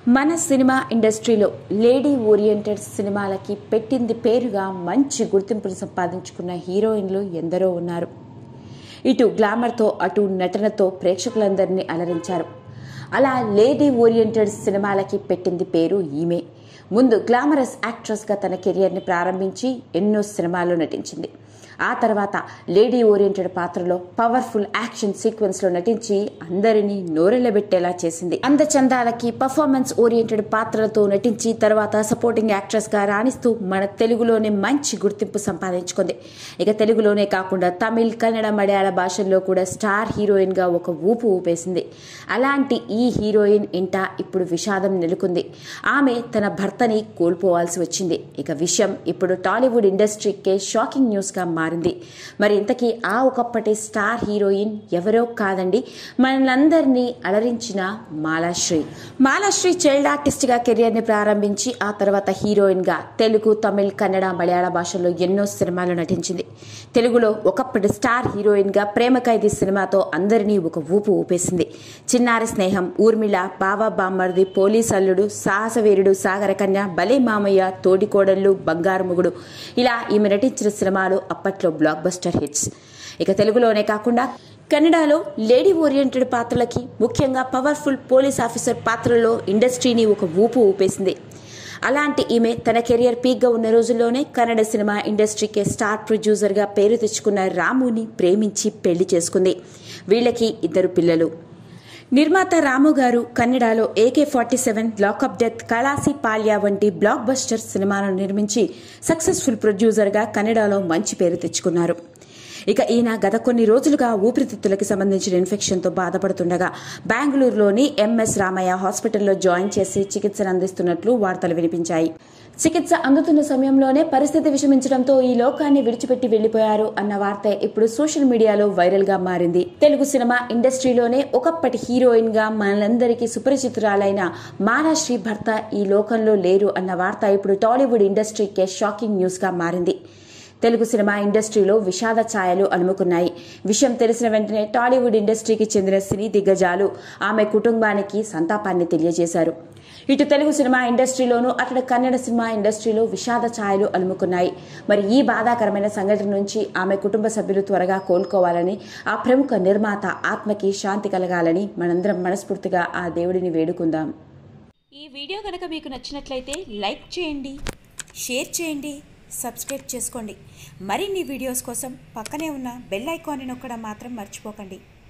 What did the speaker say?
మన సినిమా ఇండస్ట్రీలో lady oriented సినిమాలకి పెట్టింది పేరుగా మంచి గుర్తింపును సంపాదించుకున్న హీరోయిన్లు ఎందరో ఉన్నారు ఇటు గ్లామర్తో అటు నటనతో ప్రేక్షకులందరినీ అలరించారు అలా లేడీ ఓరియంటెడ్ సినిమాలకి పెట్టింది పేరు ఈమె ముందు గ్లామరస్ యాక్ట్రెస్గా తన కెరియర్ని ప్రారంభించి ఎన్నో సినిమాల్లో నటించింది ఆ తర్వాత లేడీ ఓరియంటెడ్ పాత్రలో పవర్ఫుల్ యాక్షన్ సీక్వెన్స్ లో నటించి అందరినీ నోరెళ్లబెట్టేలా చేసింది అందచందాలకి పర్ఫార్మెన్స్ ఓరియంటెడ్ పాత్రలతో నటించి తర్వాత సపోర్టింగ్ యాక్ట్రెస్ గా రాణిస్తూ మన తెలుగులోనే మంచి గుర్తింపు సంపాదించుకుంది ఇక తెలుగులోనే కాకుండా తమిళ్ కన్నడ మలయాళ భాషల్లో కూడా స్టార్ హీరోయిన్ గా ఒక ఊపు ఊపేసింది అలాంటి ఈ హీరోయిన్ ఇంట ఇప్పుడు విషాదం నెలకొంది ఆమె తన భర్తని కోల్పోవాల్సి వచ్చింది ఇక విషయం ఇప్పుడు టాలీవుడ్ ఇండస్ట్రీకే షాకింగ్ న్యూస్ గా మారింది మరి ఇంతకీ ఆ ఒకప్పటి స్టార్ హీరోయిన్ ఎవరో కాదండి మనందరినీ అలరించిన మాలాశ్రీ మాలాశ్రీ చైల్డ్ ఆర్టిస్ట్ గా కెరియర్ ని ప్రారంభించి ఆ తర్వాత హీరోయిన్ గా తెలుగు తమిళ్ కన్నడ మలయాళ భాషల్లో ఎన్నో సినిమాలు నటించింది తెలుగులో ఒకప్పటి స్టార్ హీరోయిన్ గా ప్రేమ ఖైదీ సినిమాతో అందరినీ ఒక ఊపు ఊపేసింది చిన్నారి స్నేహం ఊర్మిళ బావా బామ్మర్ది పోలీస్ అల్లుడు సాహసవీరుడు సాగర కన్య బలే మామయ్య తోడికోడళ్ళు బంగారు ముగుడు ఇలా ఈమె నటించిన సినిమాలు అప్పట్లో బ్లాక్ బస్టర్ హిట్స్ ఇక తెలుగులోనే కాకుండా కన్నడలో లేడీ ఓరియంటెడ్ పాత్రలకి ముఖ్యంగా పవర్ఫుల్ పోలీస్ ఆఫీసర్ పాత్రలో ఇండస్ట్రీని ఒక ఊపు ఊపేసింది అలాంటి ఈమె తన కెరియర్ పీక్గా ఉన్న రోజుల్లోనే కన్నడ సినిమా ఇండస్ట్రీకి స్టార్ ప్రొడ్యూసర్గా పేరు తెచ్చుకున్న రాముని ప్రేమించి పెళ్లి చేసుకుంది వీళ్ళకి ఇద్దరు పిల్లలు నిర్మాత రాము గారు కన్నడలో AK forty seven lockup death Kalasipalya వంటి బ్లాక్ బస్టర్ సినిమాలను నిర్మించి సక్సెస్ఫుల్ ప్రొడ్యూసర్గా కన్నడలో మంచి పేరు తెచ్చుకున్నారు ఇక ఈయన గత కొన్ని రోజులుగా ఊపిరితిత్తులకి సంబంధించిన ఇన్ఫెక్షన్తో బాధపడుతుండగా బెంగళూరులోని ఎంఎస్ రామయ్య హాస్పిటల్లో జాయిన్ చేసి చికిత్సను అందిస్తున్నట్లు వార్తలు వినిపించాయి చికిత్స అందుతున్న సమయంలోనే పరిస్థితి విషమించడంతో ఈ లోకాన్ని విడిచిపెట్టి వెళ్లిపోయారు అన్న వార్త ఇప్పుడు సోషల్ మీడియాలో వైరల్ గా మారింది తెలుగు సినిమా ఇండస్ట్రీలోనే ఒకప్పటి హీరోయిన్ గా మనందరికీ సుపరిచితురాలైన మాలాశ్రీ భర్త ఈ లోకంలో లేరు అన్న వార్త ఇప్పుడు టాలీవుడ్ ఇండస్ట్రీకే షాకింగ్ న్యూస్ గా మారింది తెలుగు సినిమా ఇండస్ట్రీలో విషాద ఛాయలు అలుముకున్నాయి విషయం తెలిసిన వెంటనే టాలీవుడ్ ఇండస్ట్రీకి చెందిన సినీ దిగ్గజాలు ఆమె కుటుంబానికి సంతాపాన్ని తెలియజేశారు ఇటు తెలుగు సినిమా ఇండస్ట్రీలోనూ అక్కడ కన్నడ సినిమా ఇండస్ట్రీలో విషాద ఛాయలు అలుముకున్నాయి మరి ఈ బాధాకరమైన సంఘటన నుంచి ఆమె కుటుంబ సభ్యులు త్వరగా కోలుకోవాలని ఆ ప్రముఖ నిర్మాత ఆత్మకి శాంతి కలగాలని మనందరం మనస్ఫూర్తిగా ఆ దేవుడిని వేడుకుందాం ఈ వీడియో కనుక మీకు నచ్చినట్లయితే లైక్ చేయండి షేర్ చేయండి సబ్స్క్రైబ్ చేసుకోండి మరిన్ని వీడియోస్ కోసం పక్కనే ఉన్న బెల్ ఐకాన్ని నొక్కడం మాత్రం మర్చిపోకండి